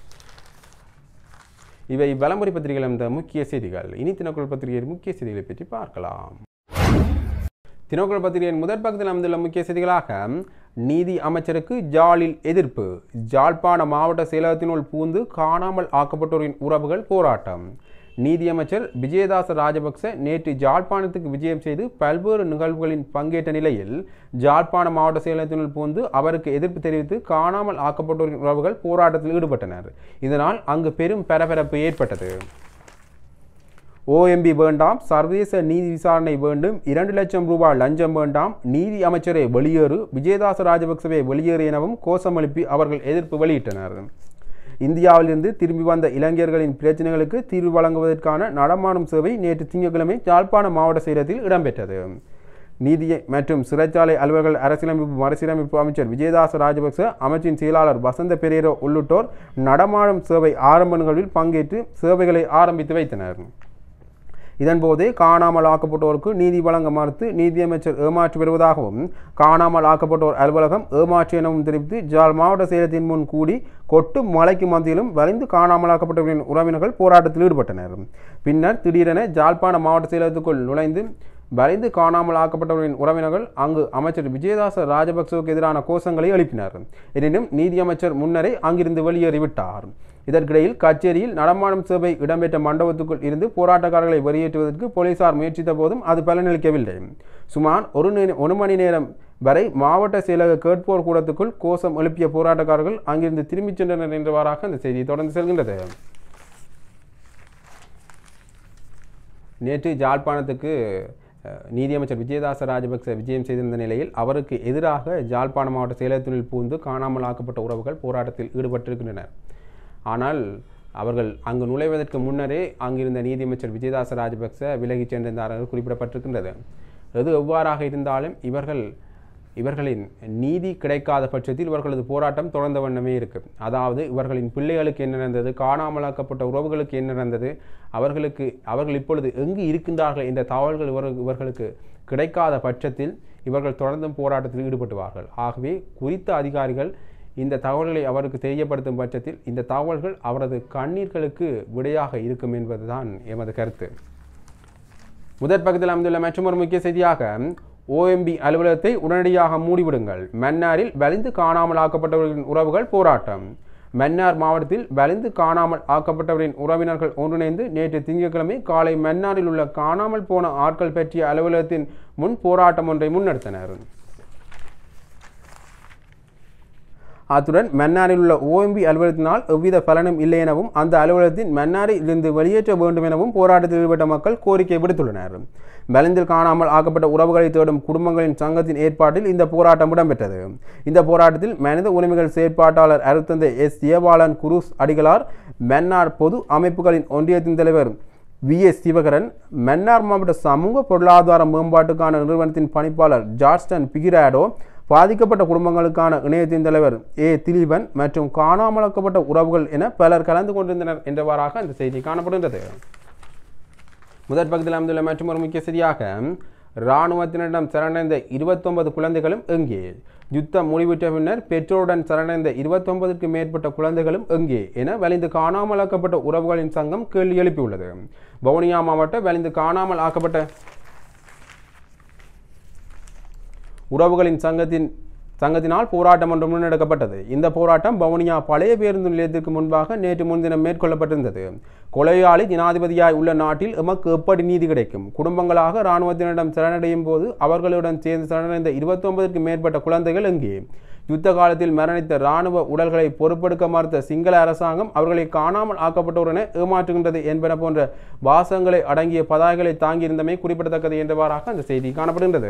Speaker 1: இவை வலம்புரி பத்திரிகையில் இந்த முக்கிய செய்திகள் இனி தினக்குள் பத்திரிகையின் முக்கிய செய்திகளை பற்றி பார்க்கலாம் தினக்குள் பத்திரிகையின் முதற் பக்கத்தில் அமைந்துள்ள முக்கிய செய்திகளாக நீதி அமைச்சருக்கு ஜாலில் எதிர்ப்பு ஜாழ்ப்பாண மாவட்ட செயலகத்தினுள் பூந்து காணாமல் ஆக்கப்பட்டோரின் உறவுகள் போராட்டம் நீதியமைச்சர் விஜயதாச ராஜபக்ச நேற்று ஜாழ்ப்பாணத்துக்கு விஜயம் செய்து பல்வேறு நிகழ்வுகளின் பங்கேற்ற நிலையில் ஜாழ்ப்பாண மாவட்ட செயலகத்தினுள் பூந்து அவருக்கு எதிர்ப்பு தெரிவித்து காணாமல் ஆக்கப்பட்டோரின் உறவுகள் போராட்டத்தில் ஈடுபட்டனர் இதனால் அங்கு பெரும் பரபரப்பு ஏற்பட்டது ஓஎம்பி வேண்டாம் சர்வதேச நீதி விசாரணை வேண்டும் இரண்டு லட்சம் ரூபாய் லஞ்சம் வேண்டாம் நீதி அமைச்சரை வெளியேறு விஜயதாச ராஜபக்சவை வெளியேறு எனவும் கோஷம் எழுப்பி அவர்கள் எதிர்ப்பு வெளியிட்டனர் இந்தியாவிலிருந்து திரும்பி வந்த இளைஞர்களின் பிரச்சனைகளுக்கு தீர்வு வழங்குவதற்கான நடமாடும் சேவை நேற்று திங்கட்கிழமை யாழ்ப்பாண மாவட்ட செயலகத்தில் இடம்பெற்றது நீதி மற்றும் சிறைச்சாலை அலுவலர்கள் அரசியலமைப்பு மறுசீரமைப்பு அமைச்சர் விஜயதாச ராஜபக்ச அமைச்சின் செயலாளர் வசந்த பெரேரோ உள்ளிட்டோர் நடமாடும் சேவை ஆரம்ப நிகழ்வில் பங்கேற்று சேவைகளை ஆரம்பித்து வைத்தனர் இதன்போது காணாமல் ஆக்கப்பட்டோருக்கு நீதி வழங்க மறுத்து நீதியமைச்சர் ஏமாற்றி வருவதாகவும் காணாமல் ஆக்கப்பட்டோர் அலுவலகம் ஏமாற்று எனவும் தெரிவித்து ஜாழ் மாவட்ட செயலகத்தின் முன் கூடி கொட்டும் மலைக்கு மத்தியிலும் வலிந்து காணாமல் ஆக்கப்பட்டவர்களின் உறவினர்கள் போராட்டத்தில் ஈடுபட்டனர் பின்னர் திடீரென ஜாழ்ப்பாண மாவட்ட செயலகத்துக்குள் நுழைந்து வலிந்து காணாமல் ஆக்கப்பட்டவர்களின் உறவினர்கள் அங்கு அமைச்சர் விஜயதாச ராஜபக்சவுக்கு எதிரான கோஷங்களை எழுப்பினர் எனினும் நீதியமைச்சர் முன்னரே அங்கிருந்து வெளியேறிவிட்டார் இதற்கிடையில் கச்சேரியில் நடமாடும் சேவை இடம்பெற்ற மண்டபத்துக்குள் இருந்து போராட்டக்காரர்களை வெளியேற்றுவதற்கு போலீசார் முயற்சித்த போதும் அது பலனளிக்கவில்லை சுமார் ஒரு நே- ஒரு மணி நேரம் வரை மாவட்ட செயலக கேட்போர் கூடத்துக்குள் கோஷம் எழுப்பிய போராட்டக்காரர்கள் அங்கிருந்து திரும்பிச் சென்றனர் என்றவாறாக அந்த செய்தி தொடர்ந்து செல்கின்றது நேற்று ஜாழ்ப்பாணத்துக்கு அஹ், நீதியமைச்சர் விஜயதாச ராஜபக்ச விஜயம் செய்திருந்த நிலையில் அவருக்கு எதிராக ஜாழ்ப்பாண மாவட்ட செயலகத்தினுள் பூந்து காணாமல் ஆக்கப்பட்ட உறவுகள் போராட்டத்தில் ஈடுபட்டிருக்கின்றனர் ஆனால் அவர்கள் அங்கு நுழைவதற்கு முன்னரே அங்கிருந்த நீதியமைச்சர் விஜயதாச ராஜபக்ச விலகிச் சென்றிருந்தார்கள் குறிப்பிடப்பட்டிருக்கின்றது எது எவ்வாறாக இருந்தாலும் இவர்கள் இவர்களின் நீதி கிடைக்காத பட்சத்தில் இவர்களது போராட்டம் தொடர்ந்த வண்ணமே இருக்கு அதாவது இவர்களின் பிள்ளைகளுக்கு என்ன நடந்தது காணாமலாக்கப்பட்ட உறவுகளுக்கு என்ன நடந்தது அவர்களுக்கு அவர்கள் இப்பொழுது எங்கு இருக்கின்றார்கள் என்ற தகவல்கள் இவர் இவர்களுக்கு கிடைக்காத பட்சத்தில் இவர்கள் தொடர்ந்தும் போராட்டத்தில் ஈடுபட்டுவார்கள் ஆகவே குறித்த அதிகாரிகள் இந்த தகவல்களை அவருக்கு தெரியப்படுத்தும் பட்சத்தில் இந்த தகவல்கள் அவரது கண்ணீர்களுக்கு விடையாக இருக்கும் என்பதுதான் எமது கருத்து முதற் பக்கத்தில் அமைந்துள்ள மற்றொரு முக்கிய செய்தியாக ஓஎம்பி அலுவலகத்தை உடனடியாக மூடிவிடுங்கள் மன்னாரில் வலிந்து காணாமல் ஆக்கப்பட்டவர்களின் உறவுகள் போராட்டம் மன்னார் மாவட்டத்தில் வலிந்து காணாமல் ஆக்கப்பட்டவரின் உறவினர்கள் ஒன்றிணைந்து நேற்று திங்கட்கிழமை காலை மன்னாரில் உள்ள காணாமல் போன ஆட்கள் பற்றிய அலுவலகத்தின் முன் போராட்டம் ஒன்றை முன்னெடுத்தனர் அத்துடன் மன்னாரில் உள்ள ஓஎம்பி அலுவலகத்தினால் எவ்வித பலனும் இல்லை எனவும் அந்த அலுவலகத்தின் மன்னாரில் இருந்து வெளியேற்ற வேண்டும் எனவும் போராட்டத்தில் ஈடுபட்ட மக்கள் கோரிக்கை விடுத்துள்ளனர் பலந்தில் காணாமல் ஆக்கப்பட்ட உறவுகளை தேடும் குடும்பங்களின் சங்கத்தின் ஏற்பாட்டில் இந்த போராட்டம் இடம்பெற்றது இந்த போராட்டத்தில் மனித உரிமைகள் செயற்பாட்டாளர் அருத்தந்தை எஸ் ஜெயபாலன் குரூஸ் அடிகளார் மன்னார் பொது அமைப்புகளின் ஒன்றியத்தின் தலைவர் வி எஸ் சிவகரன் மன்னார் மாவட்ட சமூக பொருளாதார மேம்பாட்டுக்கான நிறுவனத்தின் பணிப்பாளர் ஜார்ஸ்டன் பிகிராடோ பாதிக்கப்பட்ட குடும்பங்களுக்கான இணையத்தின் தலைவர் ஏ திலீபன் மற்றும் காணாமலாக்கப்பட்ட உறவுகள் என பலர் கலந்து கொண்டிருந்தனர் என்றவாறாக இந்த செய்தி காணப்படுகின்றது முதற் பக்கத்தில் அமைந்துள்ள மற்றும் ஒரு முக்கிய செய்தியாக இராணுவத்தினரிடம் சரணடைந்த இருபத்தொன்பது குழந்தைகளும் எங்கே யுத்தம் முடிவுற்ற பின்னர் பெற்றோருடன் சரணடைந்த இருபத்தொன்பதுக்கு மேற்பட்ட குழந்தைகளும் எங்கே என வலிந்து காணாமல் ஆக்கப்பட்ட உறவுகளின் சங்கம் கேள்வி எழுப்பியுள்ளது வவுனியா மாவட்ட வலிந்து காணாமல் ஆக்கப்பட்ட உறவுகளின் சங்கத்தின் சங்கத்தினால் போராட்டம் ஒன்று முன்னெடுக்கப்பட்டது இந்த போராட்டம் வவுனியா பழைய பேருந்து நிலையத்திற்கு முன்பாக நேற்று முன்தினம் மேற்கொள்ளப்பட்டிருந்தது கொலையாளி ஜனாதிபதியாய் உள்ள நாட்டில் எமக்கு எப்படி நீதி கிடைக்கும் குடும்பங்களாக இராணுவத்தினரிடம் சரணடையும் போது அவர்களுடன் சேர்ந்து சரணடைந்த இருபத்தொன்பதுக்கு மேற்பட்ட குழந்தைகள் எங்கே யுத்த காலத்தில் மரணித்த இராணுவ உடல்களை பொறுப்பெடுக்க மறுத்த சிங்கள அரசாங்கம் அவர்களை காணாமல் ஆக்கப்பட்டோரென ஏமாற்றுகின்றது என்பன போன்ற வாசகங்களை அடங்கிய பதாகைகளை தாங்கியிருந்தமை குறிப்பிடத்தக்கது என்றவாறாக அந்த செய்தி காணப்படுகின்றது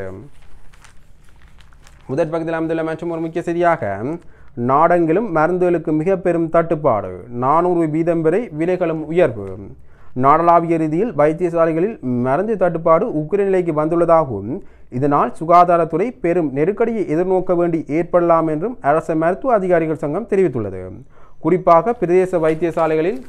Speaker 1: முதற் பக்கத்தில் அமைந்துள்ள மற்றும் ஒரு முக்கிய செய்தியாக நாடெங்கிலும் மருந்துகளுக்கு மிக பெரும் தட்டுப்பாடு நானூறு வீதம் வரை விலைகளும் உயர்வு நாடளாவிய ரீதியில் வைத்தியசாலைகளில் மருந்து தட்டுப்பாடு உக்கிர நிலைக்கு வந்துள்ளதாகவும் இதனால் சுகாதாரத்துறை பெரும் நெருக்கடியை எதிர்நோக்க வேண்டி ஏற்படலாம் என்றும் அரச மருத்துவ அதிகாரிகள் சங்கம் தெரிவித்துள்ளது குறிப்பாக பிரதேச வைத்தியசாலைகளில்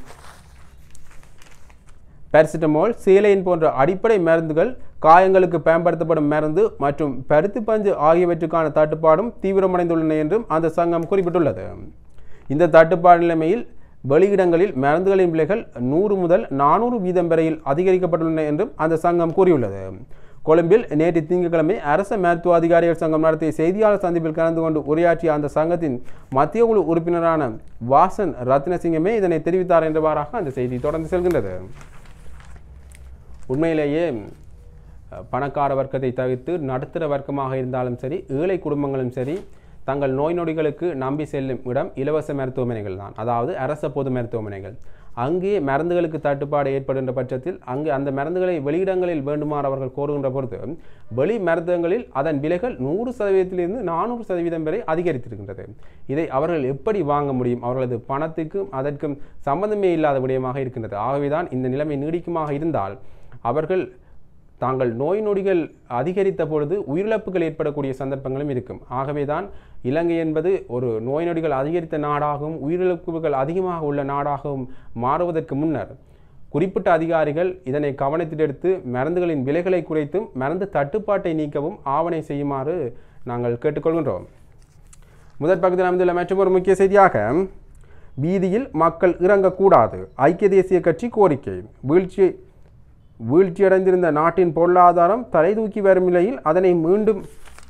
Speaker 1: பேரசிட்டமால் சேலையின் போன்ற அடிப்படை மருந்துகள் காயங்களுக்கு பயன்படுத்தப்படும் மருந்து மற்றும் பருத்தி பஞ்சு ஆகியவற்றுக்கான தட்டுப்பாடும் தீவிரமடைந்துள்ளன என்றும் அந்த சங்கம் குறிப்பிட்டுள்ளது இந்த தட்டுப்பாடு நிலைமையில் வெளியிடங்களில் மருந்துகளின் விலைகள் நூறு முதல் நானூறு வீதம் வரையில் அதிகரிக்கப்பட்டுள்ளன என்றும் அந்த சங்கம் கூறியுள்ளது கொழும்பில் நேற்று திங்கட்கிழமை அரச மருத்துவ அதிகாரிகள் சங்கம் நடத்திய செய்தியாளர் சந்திப்பில் கலந்து கொண்டு உரையாற்றிய அந்த சங்கத்தின் மத்திய குழு உறுப்பினரான வாசன் ரத்னசிங்கமே இதனை தெரிவித்தார் என்றவாறாக அந்த செய்தி தொடர்ந்து செல்கின்றது உண்மையிலேயே அஹ், பணக்கார வர்க்கத்தை தவிர்த்து நடுத்தர வர்க்கமாக இருந்தாலும் சரி ஏழை குடும்பங்களும் சரி தங்கள் நோய் நொடிகளுக்கு நம்பி செல்லும் இடம் இலவச மருத்துவமனைகள் தான் அதாவது அரச பொது மருத்துவமனைகள் அங்கே மருந்துகளுக்கு தட்டுப்பாடு ஏற்படுகின்ற பட்சத்தில் அங்கு அந்த மருந்துகளை வெளியிடங்களில் வேண்டுமாறு அவர்கள் கோருகின்ற பொழுது வெளி மருந்தகங்களில் அதன் விலைகள் நூறு சதவீதத்திலிருந்து நானூறு சதவீதம் வரை அதிகரித்திருக்கின்றது இதை அவர்கள் எப்படி வாங்க முடியும் அவர்களது பணத்துக்கும் அதற்கும் சம்பந்தமே இல்லாத விடயமாக இருக்கின்றது ஆகவேதான் இந்த நிலைமை நீடிக்குமாக இருந்தால் அவர்கள் தாங்கள் நோய் நொடிகள் அதிகரித்த பொழுது உயிரிழப்புகள் ஏற்படக்கூடிய சந்தர்ப்பங்களும் இருக்கும் ஆகவேதான் இலங்கை என்பது ஒரு நோய் நொடிகள் அதிகரித்த நாடாகவும் உயிரிழப்புகள் அதிகமாக உள்ள நாடாகவும் மாறுவதற்கு முன்னர் குறிப்பிட்ட அதிகாரிகள் இதனை கவனத்தில் எடுத்து மருந்துகளின் விலைகளை குறைத்தும் மருந்து தட்டுப்பாட்டை நீக்கவும் ஆவணை செய்யுமாறு நாங்கள் கேட்டுக்கொள்கின்றோம் முதற் பக்கத்தில் அமைந்துள்ள மற்றும் ஒரு முக்கிய செய்தியாக வீதியில் மக்கள் இறங்கக்கூடாது ஐக்கிய தேசிய கட்சி கோரிக்கை வீழ்ச்சி வீழ்ச்சியடைந்திருந்த நாட்டின் பொருளாதாரம் தலை தூக்கி வரும் நிலையில் அதனை மீண்டும்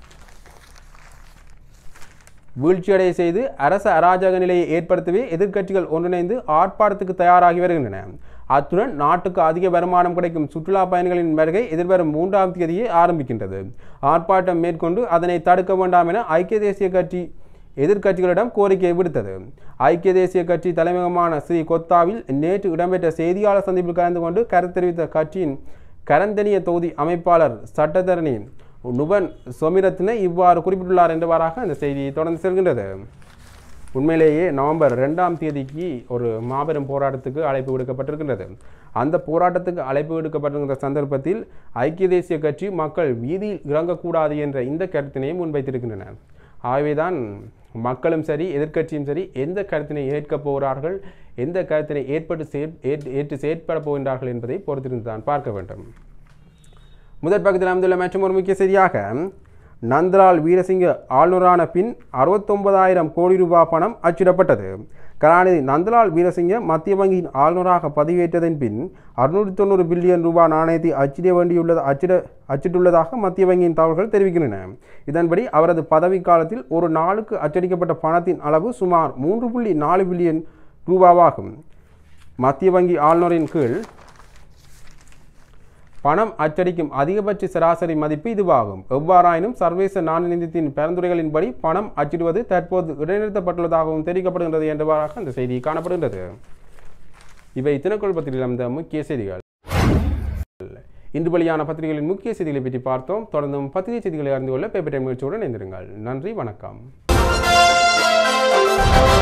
Speaker 1: வீழ்ச்சியடைய செய்து அரச அராஜக நிலையை ஏற்படுத்தவே எதிர்க்கட்சிகள் ஒன்றிணைந்து ஆர்ப்பாட்டத்துக்கு தயாராகி வருகின்றன அத்துடன் நாட்டுக்கு அதிக வருமானம் கிடைக்கும் சுற்றுலா பயணிகளின் வருகை எதிர்வரும் மூன்றாம் தேதியே ஆரம்பிக்கின்றது ஆர்ப்பாட்டம் மேற்கொண்டு அதனை தடுக்க வேண்டாம் என ஐக்கிய தேசிய கட்சி எதிர்க்கட்சிகளிடம் கோரிக்கை விடுத்தது ஐக்கிய தேசிய கட்சி தலைமையகமான ஸ்ரீ கொத்தாவில் நேற்று இடம்பெற்ற செய்தியாளர் சந்திப்பில் கலந்து கொண்டு கருத்து தெரிவித்த கட்சியின் கரந்தனிய தொகுதி அமைப்பாளர் சட்டத்தரணி நுபன் சொமிரத்ன இவ்வாறு குறிப்பிட்டுள்ளார் என்றவாறாக இந்த செய்தி தொடர்ந்து செல்கின்றது உண்மையிலேயே நவம்பர் ரெண்டாம் தேதிக்கு ஒரு மாபெரும் போராட்டத்துக்கு அழைப்பு விடுக்கப்பட்டிருக்கின்றது அந்த போராட்டத்துக்கு அழைப்பு விடுக்கப்பட்டிருக்கிற சந்தர்ப்பத்தில் ஐக்கிய தேசிய கட்சி மக்கள் வீதியில் இறங்கக்கூடாது என்ற இந்த கருத்தினையும் முன்வைத்திருக்கின்றனர் ஆகவேதான் மக்களும் சரி எதிர்க்கட்சியும் சரி எந்த கருத்தினை ஏற்கப் போகிறார்கள் எந்த கருத்தினை ஏற்பட்டு செயற் ஏற்று ஏற்று செயற்பட போகின்றார்கள் என்பதை பொறுத்திருந்து தான் பார்க்க வேண்டும் முதற் பக்கத்தில் அமைந்துள்ள மற்றும் ஒரு முக்கிய செய்தியாக நந்தலால் வீரசிங்க ஆளுநரான பின் அறுபத்தொன்பதாயிரம் கோடி ரூபாய் பணம் அச்சிடப்பட்டது கலாநிதி நந்தலால் வீரசிங்க மத்திய வங்கியின் ஆளுநராக பதவியேற்றதன் பின் அறுநூற்றி தொண்ணூறு பில்லியன் ரூபாய் நாணயத்தை அச்சிட வேண்டியுள்ளது அச்சிட அச்சிட்டுள்ளதாக மத்திய வங்கியின் தகவல்கள் தெரிவிக்கின்றன இதன்படி அவரது பதவி காலத்தில் ஒரு நாளுக்கு அச்சடிக்கப்பட்ட பணத்தின் அளவு சுமார் மூன்று புள்ளி நாலு பில்லியன் ரூபாவாகும் மத்திய வங்கி ஆளுநரின் கீழ் பணம் அச்சடிக்கும் அதிகபட்ச சராசரி மதிப்பு இதுவாகும் எவ்வாறாயினும் சர்வதேச நாணய நிதியத்தின் பரிந்துரைகளின்படி பணம் அச்சிடுவது தற்போது இடைநிறுத்தப்பட்டுள்ளதாகவும் தெரிவிக்கப்படுகின்றது என்றவாறாக அந்த செய்தி காணப்படுகின்றது இவை தினக்குள் பத்திரிகையில் அமைந்த முக்கிய செய்திகள் இன்று வெளியான பத்திரிகைகளின் முக்கிய செய்திகளை பற்றி பார்த்தோம் தொடர்ந்தும் பத்திரிகை செய்திகளை அறிந்து கொள்ள பேப்பர் டைம் நிகழ்ச்சியுடன் இணைந்திருங்கள் நன்றி வணக்கம்